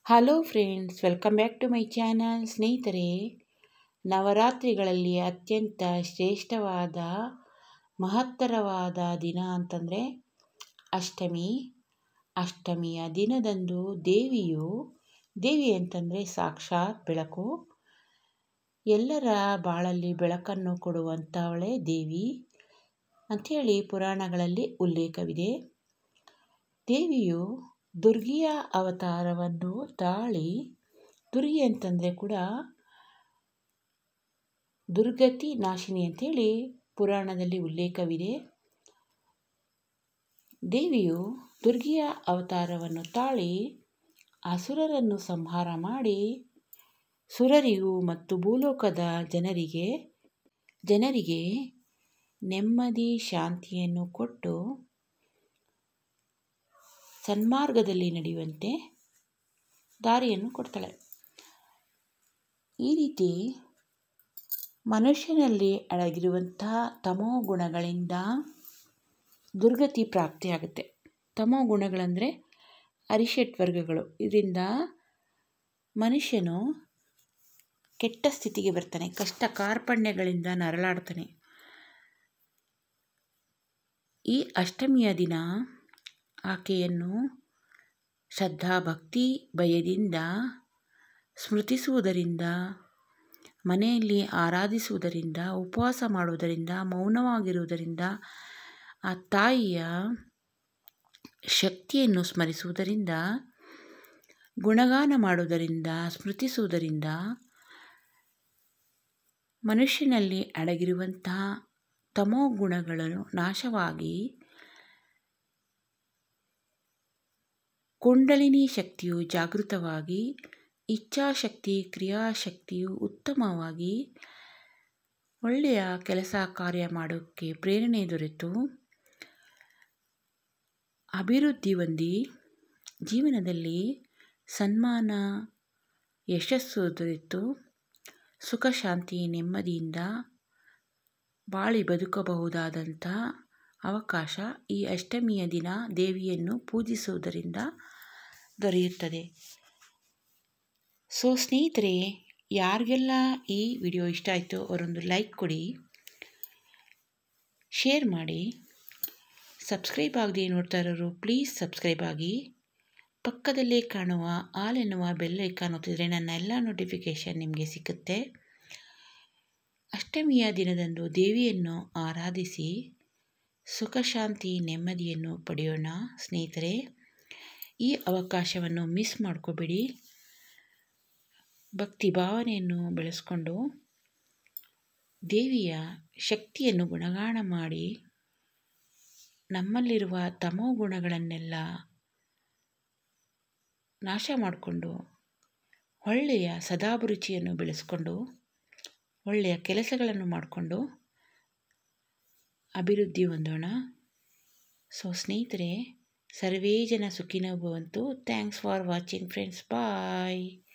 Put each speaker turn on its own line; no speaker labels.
hello friends welcome back to my channel ಸ್ನೇಹಿತರೆ ನವರಾತ್ರಿಗಳಲ್ಲಿ ಅತ್ಯಂತ ಶ್ರೇಷ್ಠವಾದ ಮಹತ್ತರವಾದ ದಿನ ಅಂತಂದರೆ ಅಷ್ಟಮಿ ಅಷ್ಟಮಿಯ ದಿನದಂದು ದೇವಿಯು ದೇವಿ ಅಂತಂದರೆ ಸಾಕ್ಷಾತ್ ಬೆಳಕು ಎಲ್ಲರ ಬಾಳಲ್ಲಿ ಬೆಳಕನ್ನು ಕೊಡುವಂಥವಳೇ ದೇವಿ ಅಂಥೇಳಿ ಪುರಾಣಗಳಲ್ಲಿ ಉಲ್ಲೇಖವಿದೆ ದೇವಿಯು ದುರ್ಗಿಯ ಅವತಾರವನ್ನು ತಾಳಿ ದುರ್ಗಿ ಅಂತಂದರೆ ಕೂಡ ದುರ್ಗತಿ ನಾಶಿನಿ ಅಂತೇಳಿ ಪುರಾಣದಲ್ಲಿ ಉಲ್ಲೇಖವಿದೆ ದೇವಿಯು ದುರ್ಗಿಯ ಅವತಾರವನ್ನು ತಾಳಿ ಅಸುರರನ್ನು ಸಂಹಾರ ಮಾಡಿ ಸುರರಿಗೂ ಮತ್ತು ಭೂಲೋಕದ ಜನರಿಗೆ ಜನರಿಗೆ ನೆಮ್ಮದಿ ಶಾಂತಿಯನ್ನು ಕೊಟ್ಟು ಸನ್ಮಾರ್ಗದಲ್ಲಿ ನಡೆಯುವಂತೆ ದಾರಿಯನ್ನು ಕೊಡ್ತಾಳೆ ಈ ರೀತಿ ಮನುಷ್ಯನಲ್ಲಿ ಅಡಗಿರುವಂತಹ ತಮೋ ಗುಣಗಳಿಂದ ದುರ್ಗತಿ ಪ್ರಾಪ್ತಿಯಾಗುತ್ತೆ ತಮೋ ಗುಣಗಳಂದರೆ ಅರಿಷಟ್ ವರ್ಗಗಳು ಇದರಿಂದ ಮನುಷ್ಯನು ಕೆಟ್ಟ ಸ್ಥಿತಿಗೆ ಬರ್ತಾನೆ ಕಷ್ಟ ಕಾರ್ಪಣ್ಯಗಳಿಂದ ನರಳಾಡ್ತಾನೆ ಈ ಅಷ್ಟಮಿಯ ದಿನ ಆಕೆಯನ್ನು ಶ್ರದ್ಧಾ ಭಕ್ತಿ ಭಯದಿಂದ ಸ್ಮೃತಿಸುವುದರಿಂದ ಮನೆಯಲ್ಲಿ ಆರಾಧಿಸುವುದರಿಂದ ಉಪವಾಸ ಮಾಡುವುದರಿಂದ ಮೌನವಾಗಿರುವುದರಿಂದ ಆ ತಾಯಿಯ ಶಕ್ತಿಯನ್ನು ಸ್ಮರಿಸುವುದರಿಂದ ಗುಣಗಾನ ಮಾಡುವುದರಿಂದ ಸ್ಮೃತಿಸುವುದರಿಂದ ಮನುಷ್ಯನಲ್ಲಿ ಅಡಗಿರುವಂತಹ ತಮೋ ಗುಣಗಳನ್ನು ನಾಶವಾಗಿ ಕುಂಡಲಿನಿ ಶಕ್ತಿಯು ಜಾಗೃತವಾಗಿ ಇಚ್ಛಾಶಕ್ತಿ ಕ್ರಿಯಾಶಕ್ತಿಯು ಉತ್ತಮವಾಗಿ ಒಳ್ಳೆಯ ಕೆಲಸ ಕಾರ್ಯ ಮಾಡೋಕ್ಕೆ ಪ್ರೇರಣೆ ದೊರೆತು ಅಭಿವೃದ್ಧಿ ಹೊಂದಿ ಜೀವನದಲ್ಲಿ ಸನ್ಮಾನ ಯಶಸ್ಸು ದೊರೆತು ಸುಖ ಶಾಂತಿ ನೆಮ್ಮದಿಯಿಂದ ಬಾಳಿ ಬದುಕಬಹುದಾದಂಥ ಅವಕಾಶ ಈ ಅಷ್ಟಮಿಯ ದಿನ ದೇವಿಯನ್ನು ಪೂಜಿಸುವುದರಿಂದ ದೊರೆಯುತ್ತದೆ ಸೊ ಸ್ನೇಹಿತರೆ ಯಾರಿಗೆಲ್ಲ ಈ ವಿಡಿಯೋ ಇಷ್ಟ ಆಯಿತು ಅವರೊಂದು ಲೈಕ್ ಕೊಡಿ ಶೇರ್ ಮಾಡಿ ಸಬ್ಸ್ಕ್ರೈಬ್ ಆಗದೆ ನೋಡ್ತಾ ಇರೋರು ಪ್ಲೀಸ್ ಸಬ್ಸ್ಕ್ರೈಬ್ ಆಗಿ ಪಕ್ಕದಲ್ಲೇ ಕಾಣುವ ಆಲ್ ಎನ್ನುವ ಬೆಲ್ ಐಕಾನ್ ಒತ್ತಿದರೆ ನನ್ನ ಎಲ್ಲ ನೋಟಿಫಿಕೇಷನ್ ನಿಮಗೆ ಸಿಗುತ್ತೆ ಅಷ್ಟಮಿಯ ದಿನದಂದು ದೇವಿಯನ್ನು ಆರಾಧಿಸಿ ಸುಖ ಶಾಂತಿ ನೆಮ್ಮದಿಯನ್ನು ಪಡೆಯೋಣ ಸ್ನೇಹಿತರೆ ಈ ಅವಕಾಶವನ್ನು ಮಿಸ್ ಮಾಡ್ಕೋಬೇಡಿ ಭಕ್ತಿ ಭಾವನೆಯನ್ನು ಬೆಳೆಸ್ಕೊಂಡು ದೇವಿಯ ಶಕ್ತಿಯನ್ನು ಗುಣಗಾನ ಮಾಡಿ ನಮ್ಮಲ್ಲಿರುವ ತಮೋ ಗುಣಗಳನ್ನೆಲ್ಲ ನಾಶ ಮಾಡಿಕೊಂಡು ಒಳ್ಳೆಯ ಸದಾಭಿರುಚಿಯನ್ನು ಬೆಳೆಸ್ಕೊಂಡು ಒಳ್ಳೆಯ ಕೆಲಸಗಳನ್ನು ಮಾಡಿಕೊಂಡು ಅಭಿವೃದ್ಧಿ ಹೊಂದೋಣ ಸೊ ಸ್ನೇಹಿತರೆ ಸರ್ವೇ ಜನ ಸುಖಿನೋ ಭವಂತು thanks for watching friends bye